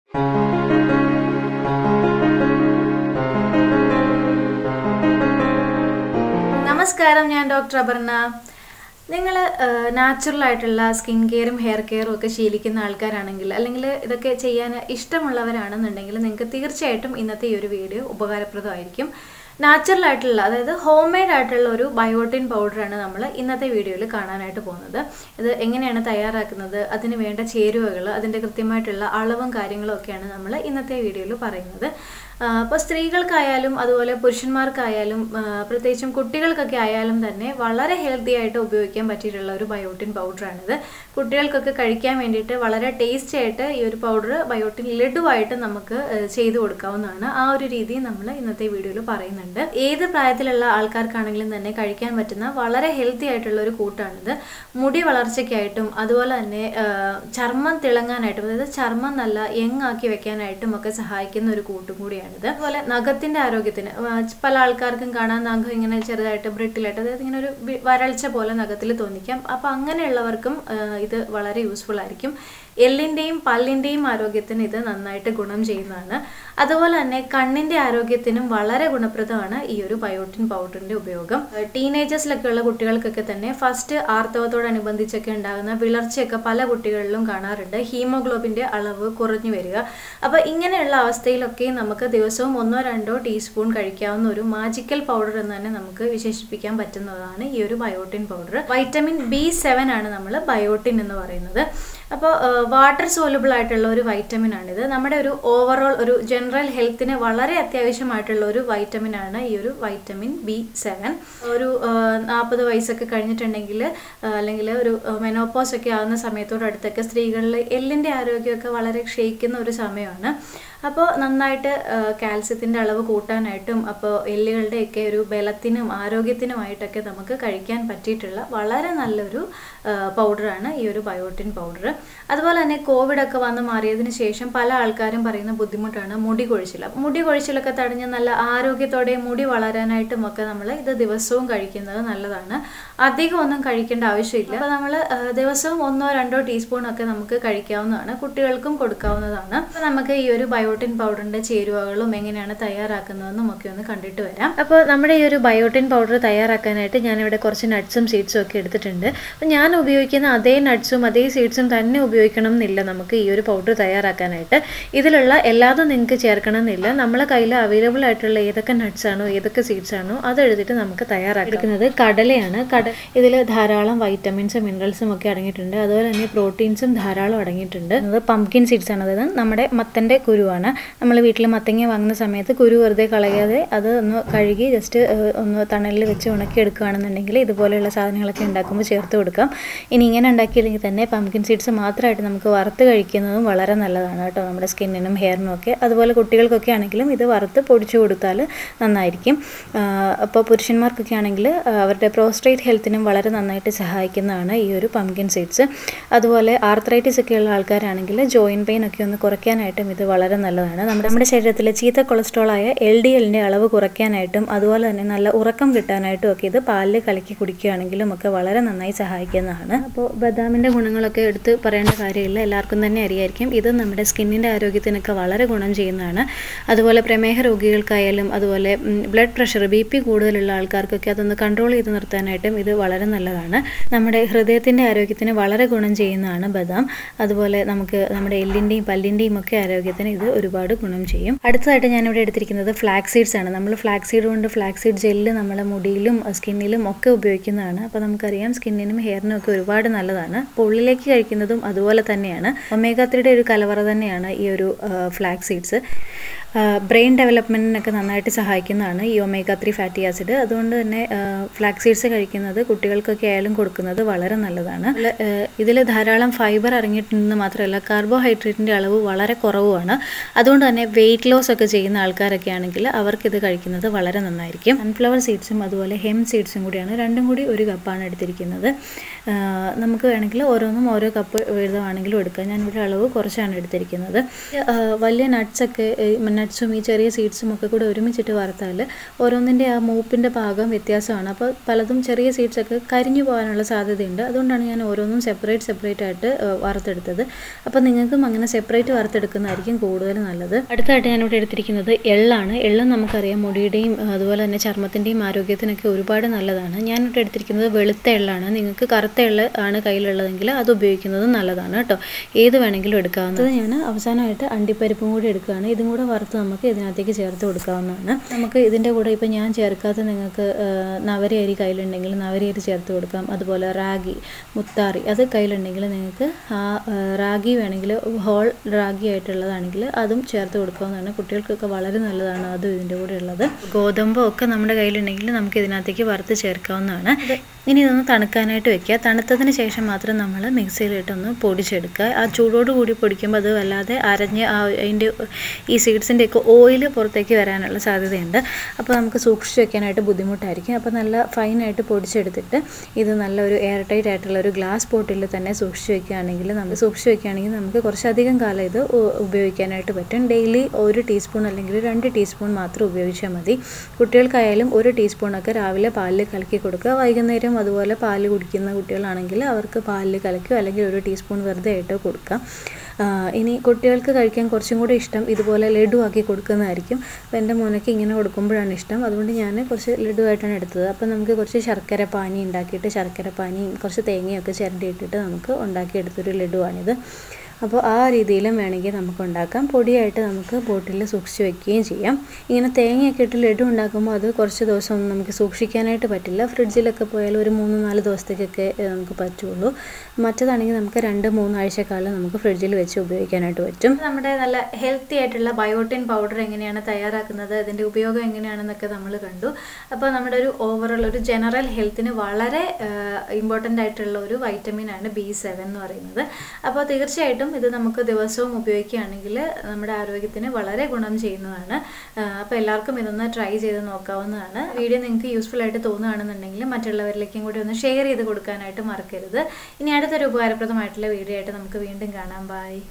നമസ്കാരം ഞാൻ ഡോക്ടർ അപർണ നിങ്ങൾ നാച്ചുറൽ ആയിട്ടുള്ള സ്കിൻ കെയറും ഹെയർ കെയറും ഒക്കെ ശീലിക്കുന്ന ആൾക്കാരാണെങ്കിൽ അല്ലെങ്കിൽ ഇതൊക്കെ ചെയ്യാൻ ഇഷ്ടമുള്ളവരാണെന്നുണ്ടെങ്കിൽ നിങ്ങൾക്ക് തീർച്ചയായിട്ടും ഇന്നത്തെ ഈ ഒരു വീഡിയോ ഉപകാരപ്രദമായിരിക്കും നാച്ചുറൽ ആയിട്ടുള്ള അതായത് ഹോം മെയ്ഡ് ആയിട്ടുള്ള ഒരു ബയോട്ടിൻ പൗഡറാണ് നമ്മൾ ഇന്നത്തെ വീഡിയോയിൽ കാണാനായിട്ട് പോകുന്നത് ഇത് എങ്ങനെയാണ് തയ്യാറാക്കുന്നത് അതിന് വേണ്ട ചേരുവകൾ അതിൻ്റെ കൃത്യമായിട്ടുള്ള അളവും കാര്യങ്ങളും ഒക്കെയാണ് നമ്മൾ ഇന്നത്തെ വീഡിയോയിൽ പറയുന്നത് അപ്പോൾ സ്ത്രീകൾക്കായാലും അതുപോലെ പുരുഷന്മാർക്കായാലും ആ, പ്രത്യേകിച്ചും കുട്ടികൾക്കൊക്കെ ആയാലും തന്നെ വളരെ ഹെൽത്തി ആയിട്ട് ഉപയോഗിക്കാൻ പറ്റിയിട്ടുള്ള ഒരു ബയോട്ടിൻ പൗഡറാണിത് കുട്ടികൾക്കൊക്കെ കഴിക്കാൻ വേണ്ടിയിട്ട് വളരെ ടേസ്റ്റി ആയിട്ട് ഈ ഒരു പൗഡർ ബയോട്ടിൻ ലഡുവായിട്ട് നമുക്ക് ആ, ചെയ്തു കൊടുക്കാവുന്നതാണ് ആ ഒരു രീതി നമ്മൾ ഇന്നത്തെ വീഡിയോയിൽ പറയുന്നുണ്ട് ഏത് പ്രായത്തിലുള്ള ആൾക്കാർക്കാണെങ്കിലും തന്നെ കഴിക്കാൻ പറ്റുന്ന വളരെ ഹെൽത്തി ആയിട്ടുള്ള ഒരു കൂട്ടാണിത് മുടി വളർച്ചയ്ക്കായിട്ടും അതുപോലെ തന്നെ ആ, ചർമ്മം തിളങ്ങാനായിട്ടും അതായത് ചർമ്മം നല്ല യങ് ആക്കി വെക്കാനായിട്ടും ഒക്കെ സഹായിക്കുന്ന ഒരു കൂട്ടും കൂടിയാണിത് അതുപോലെ നഖത്തിന്റെ ആരോഗ്യത്തിന് ആ, പല ആൾക്കാർക്കും കാണാൻ നഖം ഇങ്ങനെ ചെറുതായിട്ട് ബ്രിട്ടിലായിട്ട് അതായത് ഇങ്ങനെ ഒരു വി- വരൾച്ച പോലെ നഖത്തിൽ തോന്നിക്കാം അപ്പൊ അങ്ങനെയുള്ളവർക്കും ആ, ഇത് വളരെ യൂസ്ഫുൾ ആയിരിക്കും എല്ലിന്റെയും പല്ലിന്റെയും ആരോഗ്യത്തിന് ഇത് നന്നായിട്ട് ഗുണം ചെയ്യുന്നതാണ് അതുപോലെ തന്നെ കണ്ണിന്റെ ആരോഗ്യത്തിനും വളരെ ഗുണപ്രദമാണ് ഈ ഒരു ബയോട്ടിൻ പൗഡറിന്റെ ഉപയോഗം ടീനേജേഴ്സിലൊക്കെ ഉള്ള കുട്ടികൾക്കൊക്കെ തന്നെ ഫസ്റ്റ് ആർത്തവത്തോടനുബന്ധിച്ചൊക്കെ ഉണ്ടാകുന്ന വിളർച്ചയൊക്കെ പല കുട്ടികളിലും കാണാറുണ്ട് ഹീമോഗ്ലോബിന്റെ അളവ് കുറഞ്ഞു വരിക അപ്പോൾ ഇങ്ങനെയുള്ള അവസ്ഥയിലൊക്കെ നമുക്ക് ദിവസവും ഒന്നോ രണ്ടോ ടീസ്പൂൺ കഴിക്കാവുന്ന ഒരു മാജിക്കൽ പൗഡർ എന്ന് തന്നെ നമുക്ക് വിശേഷിപ്പിക്കാൻ പറ്റുന്നതാണ് ഈ ഒരു biotin powder vitamin B seven ആണ് നമ്മൾ ബയോട്ടിൻ എന്ന് പറയുന്നത് അപ്പോൾ വാട്ടർ സോലബിൾ ആയിട്ടുള്ള ഒരു വൈറ്റമിൻ ആണിത് നമ്മുടെ ഒരു ഓവറോൾ ഒരു ജനറൽ ഹെൽത്തിന് വളരെ അത്യാവശ്യമായിട്ടുള്ള ഒരു വൈറ്റമിൻ ആണ് ഈ ഒരു വൈറ്റമിൻ ബി സെവൻ ഒരു നാൽപ്പത് വയസ്സൊക്കെ കഴിഞ്ഞിട്ടുണ്ടെങ്കിൽ അല്ലെങ്കിൽ ഒരു മെനോപ്പോസ് ഒക്കെ ആകുന്ന സമയത്തോടടുത്തൊക്കെ സ്ത്രീകളിൽ എല്ലിൻ്റെ ആരോഗ്യമൊക്കെ വളരെ ക്ഷയിക്കുന്ന ഒരു സമയമാണ് അപ്പോൾ നന്നായിട്ട് കാൽസ്യത്തിൻ്റെ അളവ് കൂട്ടാനായിട്ടും അപ്പോൾ എല്ലുകളുടെയൊക്കെ ഒരു ബലത്തിനും ആരോഗ്യത്തിനുമായിട്ടൊക്കെ നമുക്ക് കഴിക്കാൻ പറ്റിയിട്ടുള്ള വളരെ നല്ലൊരു പൗഡറാണ് ഈ ഒരു ബയോട്ടിൻ പൗഡർ അതുപോലെ തന്നെ കോവിഡ് ഒക്കെ വന്ന് മാറിയതിന് ശേഷം പല ആൾക്കാരും പറയുന്ന ബുദ്ധിമുട്ടാണ് മുടി കൊഴിച്ചിൽ അപ്പോൾ മുടി കൊഴിച്ചിലൊക്കെ തടഞ്ഞ് നല്ല ആരോഗ്യത്തോടെ മുടി വളരാനായിട്ടും ഒക്കെ നമ്മൾ ഇത് ദിവസവും കഴിക്കുന്നത് നല്ലതാണ് അധികം ഒന്നും കഴിക്കേണ്ട ആവശ്യമില്ല അപ്പോൾ നമ്മൾ ദിവസവും ഒന്നോ രണ്ടോ ടീസ്പൂൺ ഒക്കെ നമുക്ക് കഴിക്കാവുന്നതാണ് കുട്ടികൾക്കും കൊടുക്കാവുന്നതാണ് അപ്പോൾ നമുക്ക് ഈ ഒരു ബയോട്ടിൻ പൗഡറിന്റെ ചേരുവകളും എങ്ങനെയാണ് തയ്യാറാക്കുന്നതെന്നും ഒക്കെ ഒന്ന് കണ്ടിട്ട് വരാം അപ്പോൾ നമ്മുടെ ഈ ഒരു ബയോട്ടിൻ പൗഡർ തയ്യാറാക്കാനായിട്ട് ഞാനിവിടെ കുറച്ച് നട്ട്സും സീഡ്സും ഒക്കെ എടുത്തിട്ടുണ്ട് അപ്പോൾ ഞാൻ ഉപയോഗിക്കുന്ന അതേ നട്ട്സും അതേ സീഡ്സും തന്നെ ഉപയോഗിക്കണം എന്നില്ല നമുക്ക് ഈ ഒരു പൗഡർ തയ്യാറാക്കാനായിട്ട് ഇതിലുള്ള എല്ലാതും നിങ്ങൾക്ക് ചേർക്കണം എന്നില്ല നമ്മളെ കയ്യിൽ അവൈലബിൾ ആയിട്ടുള്ള ഏതൊക്കെ നട്ട്സ് ആണോ ഏതൊക്കെ സീഡ്സ് ആണോ അതെടുത്തിട്ട് നമുക്ക് തയ്യാറാക്കുന്നത് കടലയാണ് കട ഇതിൽ ധാരാളം വൈറ്റമിൻസും മിനറൽസും ഒക്കെ അടങ്ങിയിട്ടുണ്ട് അതുപോലെ തന്നെ പ്രോട്ടീൻസും ധാരാളം അടങ്ങിയിട്ടുണ്ട് അത് പംകിൻ സീഡ്സ് ആണ് അതായത് നമ്മുടെ മത്തൻ്റെ കുരുവാണ് നമ്മൾ വീട്ടിൽ മത്തങ്ങ വാങ്ങുന്ന സമയത്ത് കുരു വെറുതെ കളയാതെ അത് ഒന്ന് കഴുകി ജസ്റ്റ് ഒന്ന് തണലിൽ വെച്ച് ഉണക്കി എടുക്കുകയാണെന്നുണ്ടെങ്കിൽ ഇതുപോലെയുള്ള സാധനങ്ങളൊക്കെ ഉണ്ടാക്കുമ്പോൾ ചേർത്ത് കൊടുക്കാം ഇനി ഇങ്ങനെ ഉണ്ടാക്കിയില്ലെങ്കിൽ തന്നെ പംകിൻ സീഡ്സ് മാത്രമായിട്ട് നമുക്ക് വറുത്ത് കഴിക്കുന്നതും വളരെ നല്ലതാണ് കേട്ടോ നമ്മുടെ സ്കിന്നിനും ഹെയറിനും ഒക്കെ അതുപോലെ കുട്ടികൾക്കൊക്കെ ആണെങ്കിലും ഇത് വറുത്ത് പൊടിച്ചു കൊടുത്താൽ നന്നായിരിക്കും അപ്പോൾ പുരുഷന്മാർക്കൊക്കെ ആണെങ്കിൽ അവരുടെ പ്രോസ്ട്രേറ്റ് ഹെൽത്തിനും വളരെ നന്നായിട്ട് സഹായിക്കുന്നതാണ് ഈ ഒരു പംകിൻ സീഡ്സ് അതുപോലെ ആർത്രൈറ്റിസ് ഒക്കെ ഉള്ള ആൾക്കാരാണെങ്കിൽ ജോയിൻ പെയിൻ ഒക്കെ ഒന്ന് കുറയ്ക്കാനായിട്ടും ഇത് വളരെ നല്ലതാണ് നമ്മുടെ നമ്മുടെ ശരീരത്തിലെ ചീത്ത കൊളസ്ട്രോളായ എൽ ഡി എല്ലിൻ്റെ അളവ് കുറയ്ക്കാനായിട്ടും അതുപോലെ തന്നെ നല്ല ഉറക്കം കിട്ടാനായിട്ടും ഒക്കെ ഇത് പാലിൽ കലക്കി കുടിക്കുകയാണെങ്കിലും ഒക്കെ വളരെ നന്നായി സഹായിക്കുന്നതാണ് അപ്പോൾ ബദാമിൻ്റെ ഗുണങ്ങളൊക്കെ എടുത്ത് പറയേണ്ട കാര്യമില്ല എല്ലാവർക്കും തന്നെ അറിയായിരിക്കും ഇത് നമ്മുടെ സ്കിന്നിൻ്റെ ആരോഗ്യത്തിനൊക്കെ വളരെ ഗുണം ചെയ്യുന്നതാണ് അതുപോലെ പ്രമേഹ രോഗികൾക്കായാലും അതുപോലെ ബ്ലഡ് പ്രഷർ ബി പി കൂടുതലുള്ള ആൾക്കാർക്കൊക്കെ അതൊന്ന് കൺട്രോൾ ചെയ്ത് നിർത്താനായിട്ടും ഇത് വളരെ നല്ലതാണ് നമ്മുടെ ഹൃദയത്തിൻ്റെ ആരോഗ്യത്തിന് വളരെ ഗുണം ചെയ്യുന്നതാണ് ബദാം അതുപോലെ നമുക്ക് നമ്മുടെ എല്ലിൻ്റെയും പല്ലിൻ്റെയും ഒക്കെ ആരോഗ്യത്തിന് ഇത് ഒരുപാട് ഗുണം ചെയ്യും അടുത്തതായിട്ട് ഞാനിവിടെ എടുത്തിരിക്കുന്നത് ഫ്ലാക്സ് സീഡ്സ് ആണ് നമ്മൾ ഫ്ലാക്സ് സീഡ് കൊണ്ട് ഫ്ലാക്സ് സീഡ് ജെല്ല് നമ്മുടെ മുടിയിലും സ്കിന്നിലും ഒക്കെ ഉപയോഗിക്കുന്നതാണ് അപ്പോൾ നമുക്കറിയാം സ്കിന്നിനും ഹെയറിനും ഒക്കെ ഒരുപാട് നല്ലതാണ് അപ്പോൾ ഉള്ളിലേക്ക് കഴിക്കുന്നതും അതുപോലെ തന്നെയാണ് ഒമേഗ ത്രീയുടെ ഒരു കലവറ തന്നെയാണ് ഈ ഒരു ഫ്ലാക്സ് സീഡ്സ് ബ്രെയിൻ ഡെവലപ്മെൻറ്റിനൊക്കെ നന്നായിട്ട് സഹായിക്കുന്നതാണ് ഈ ഒമേഗ ത്രീ ഫാറ്റി ആസിഡ് അതുകൊണ്ട് തന്നെ ഫ്ലാക്സ് സീഡ്സ് കഴിക്കുന്നത് കുട്ടികൾക്കൊക്കെ ആയാലും കൊടുക്കുന്നത് വളരെ നല്ലതാണ് ഇതിൽ ധാരാളം ഫൈബർ അടങ്ങിയിട്ടുണ്ടെന്ന് മാത്രമല്ല കാർബോഹൈഡ്രേറ്റിൻ്റെ അളവ് വളരെ കുറവുമാണ് അതുകൊണ്ട് തന്നെ വെയിറ്റ് ലോസ് ഒക്കെ ചെയ്യുന്ന ആൾക്കാരൊക്കെ ആണെങ്കിൽ അവർക്കിത് കഴിക്കുന്നത് വളരെ നന്നായിരിക്കും സൺഫ്ലവർ സീഡ്സും അതുപോലെ ഹെം സീഡ്സും കൂടിയാണ് രണ്ടും കൂടി ഒരു കപ്പാണ് എടുത്തിരിക്കുന്നത് ആ, നമുക്ക് വേണമെങ്കിൽ ഓരോന്നും ഓരോ കപ്പ് വീതമാണെങ്കിലും എടുക്കാം ഞാനിവിടെ അളവ് കുറച്ചാണ് എടുത്തിരിക്കുന്നത് ആ, വലിയ നട്ട്സൊക്കെ നട്ട്സും ഈ ചെറിയ സീഡ്സും ഒക്കെ കൂടെ ഒരുമിച്ചിട്ട് വറുത്താൽ ഓരോന്നിൻ്റെ ആ മൂപ്പിൻ്റെ പാകം വ്യത്യാസമാണ് അപ്പോൾ പലതും ചെറിയ സീഡ്സൊക്കെ കരിഞ്ഞു പോകാനുള്ള സാധ്യതയുണ്ട് അതുകൊണ്ടാണ് ഞാൻ ഓരോന്നും സെപ്പറേറ്റ് സെപ്പറേറ്റ് ആയിട്ട് ആ, വറുത്തെടുത്തത് അപ്പോൾ നിങ്ങൾക്കും അങ്ങനെ സെപ്പറേറ്റ് വറുത്തെടുക്കുന്നതായിരിക്കും കൂടുതൽ നല്ലത് അടുത്തായിട്ട് ഞാനിവിടെ എടുത്തിരിക്കുന്നത് എള്ളാണ് എള്ള് നമുക്കറിയാം മുടിയുടെയും ആ, അതുപോലെ തന്നെ ചർമ്മത്തിൻ്റെയും ആരോഗ്യത്തിനൊക്കെ ഒരുപാട് നല്ലതാണ് ഞാനിവിടെ എടുത്തിരിക്കുന്നത് വെളുത്ത എള്ളാണ് നിങ്ങൾക്ക് കറുത്ത എള്ള് ആണ് കയ്യിലുള്ളതെങ്കിൽ അത് ഉപയോഗിക്കുന്നത് നല്ലതാണ് കേട്ടോ ഏത് വേണമെങ്കിലും എടുക്കാവുന്നത് ഞാൻ അവസാനമായിട്ട് അണ്ടിപ്പരിപ്പും കൂടി എടുക്കുകയാണ് ഇതും കൂടെ വറുത്ത് നമുക്ക് ഇതിനകത്തേക്ക് ചേർത്ത് കൊടുക്കാവുന്നതാണ് നമുക്ക് ഇതിൻ്റെ കൂടെ ഇപ്പോൾ ഞാൻ ചേർക്കാത്ത നിങ്ങൾക്ക് ആ, നവര അരി കയ്യിലുണ്ടെങ്കിൽ നവര അരി ചേർത്ത് കൊടുക്കാം അതുപോലെ റാഗി മുത്താറി അത് കയ്യിലുണ്ടെങ്കിൽ നിങ്ങൾക്ക് ആ ആ, റാഗി വേണമെങ്കിൽ ഹോൾ റാഗി ആയിട്ടുള്ളതാണെങ്കിൽ അതും ചേർത്ത് കൊടുക്കാവുന്നതാണ് കുട്ടികൾക്കൊക്കെ വളരെ നല്ലതാണ് അതും ഇതിൻ്റെ കൂടെ ഉള്ളത് ഗോതമ്പോ ഒക്കെ നമ്മുടെ കയ്യിലുണ്ടെങ്കിൽ നമുക്ക് ഇതിനകത്തേക്ക് വറുത്ത് ചേർക്കാവുന്നതാണ് ഇനി ഇതൊന്ന് തണുക്കാനായിട്ട് വെക്കുക തണുത്തതിന് ശേഷം മാത്രം നമ്മൾ മിക്സിയിലിട്ടൊന്ന് പൊടിച്ചെടുക്കുക ആ ചൂടോട് കൂടി പൊടിക്കുമ്പോൾ അത് വല്ലാതെ അരഞ്ഞ് ആ അതിൻ്റെ ഈ സീഡ്സിൻ്റെ ഒക്കെ ഓയിൽ പുറത്തേക്ക് വരാനുള്ള സാധ്യതയുണ്ട് അപ്പോൾ നമുക്ക് സൂക്ഷിച്ച് വെക്കാനായിട്ട് ബുദ്ധിമുട്ടായിരിക്കും അപ്പോൾ നല്ല ഫൈനായിട്ട് പൊടിച്ചെടുത്തിട്ട് ഇത് നല്ല ഒരു എയർ ടൈറ്റ് ആയിട്ടുള്ള ഒരു ഗ്ലാസ് ബോട്ടിൽ തന്നെ സൂക്ഷിച്ച് വെക്കുകയാണെങ്കിൽ നമ്മൾ സൂക്ഷിച്ച് വെക്കുകയാണെങ്കിൽ നമുക്ക് കുറച്ചധികം കാലം ഇത് ഉ- ഉപയോഗിക്കാനായിട്ട് പറ്റും ഡെയിലി ഒരു ടീസ്പൂൺ അല്ലെങ്കിൽ രണ്ട് ടീസ്പൂൺ മാത്രം ഉപയോഗിച്ചാൽ മതി കുട്ടികൾക്കായാലും ഒരു ടീസ്പൂണൊക്കെ രാവിലെ പാലിൽ കലക്കി കൊടുക്കുക വൈകുന്നേരം അതുപോലെ പാല് കുടിക്കുന്ന കുട്ടികളാണെങ്കിൽ അവർക്ക് പാലിൽ കലക്കിയോ അല്ലെങ്കിൽ ഒരു ടീസ്പൂൺ വെറുതെ ആയിട്ടോ കൊടുക്കാം ആ, ഇനി കുട്ടികൾക്ക് കഴിക്കാൻ കുറച്ചും കൂടി ഇഷ്ടം ഇതുപോലെ ലഡു ആക്കി കൊടുക്കുന്നതായിരിക്കും അപ്പോൾ എൻ്റെ മോനൊക്കെ ഇങ്ങനെ കൊടുക്കുമ്പോഴാണ് ഇഷ്ടം അതുകൊണ്ട് ഞാൻ കുറച്ച് ലഡു ആയിട്ടാണ് എടുത്തത് അപ്പോൾ നമുക്ക് കുറച്ച് ശർക്കര പാനി ഉണ്ടാക്കിയിട്ട് ശർക്കര പാനിയും കുറച്ച് തേങ്ങയൊക്കെ ചിരണ്ടി ഇട്ടിട്ട് നമുക്ക് ഉണ്ടാക്കിയെടുത്തൊരു ലഡുവാണിത് അപ്പോൾ ആ രീതിയിലും വേണമെങ്കിൽ നമുക്ക് ഉണ്ടാക്കാം പൊടിയായിട്ട് നമുക്ക് ബോട്ടിൽ സൂക്ഷിച്ച് വെക്കുകയും ചെയ്യാം ഇങ്ങനെ തേങ്ങയൊക്കെ ഇട്ട് ലഡു ഉണ്ടാക്കുമ്പോൾ അത് കുറച്ച് ദിവസം ഒന്നും നമുക്ക് സൂക്ഷിക്കാനായിട്ട് പറ്റില്ല ഫ്രിഡ്ജിലൊക്കെ പോയാൽ ഒരു മൂന്ന് നാല് ദിവസത്തേക്കൊക്കെ ഏഹ്, നമുക്ക് പറ്റുള്ളൂ മറ്റതാണെങ്കിൽ നമുക്ക് രണ്ട് മൂന്നാഴ്ചക്കാലം നമുക്ക് ഫ്രിഡ്ജിൽ വെച്ച് ഉപയോഗിക്കാനായിട്ട് പറ്റും നമ്മുടെ നല്ല ഹെൽത്തി ആയിട്ടുള്ള ബയോട്ടിൻ പൗഡർ എങ്ങനെയാണ് തയ്യാറാക്കുന്നത് അതിൻ്റെ ഉപയോഗം എങ്ങനെയാണെന്നൊക്കെ നമ്മൾ കണ്ടു അപ്പോൾ നമ്മുടെ ഒരു ഓവറോൾ ഒരു ജനറൽ ഹെൽത്തിന് വളരെ ഇമ്പോർട്ടൻ്റ് ആയിട്ടുള്ള ഒരു വൈറ്റമിൻ ആണ് ബി സെവൻ എന്ന് പറയുന്നത് അപ്പോൾ തീർച്ചയായിട്ടും ഇത് നമുക്ക് ദിവസവും ഉപയോഗിക്കുകയാണെങ്കിൽ നമ്മുടെ ആരോഗ്യത്തിന് വളരെ ഗുണം ചെയ്യുന്നതാണ് അപ്പോൾ എല്ലാവർക്കും ഇതൊന്ന് ട്രൈ ചെയ്ത് നോക്കാവുന്നതാണ് വീഡിയോ നിങ്ങൾക്ക് യൂസ്ഫുൾ ആയിട്ട് തോന്നുകയാണെന്നുണ്ടെങ്കിൽ മറ്റുള്ളവരിലേക്കും കൂടി ഒന്ന് ഷെയർ ചെയ്ത് കൊടുക്കാനായിട്ട് മറക്കരുത് ഇനി അടുത്തൊരു ഉപകാരപ്രദമായിട്ടുള്ള വീഡിയോ ആയിട്ട് നമുക്ക് വീണ്ടും കാണാം ബൈ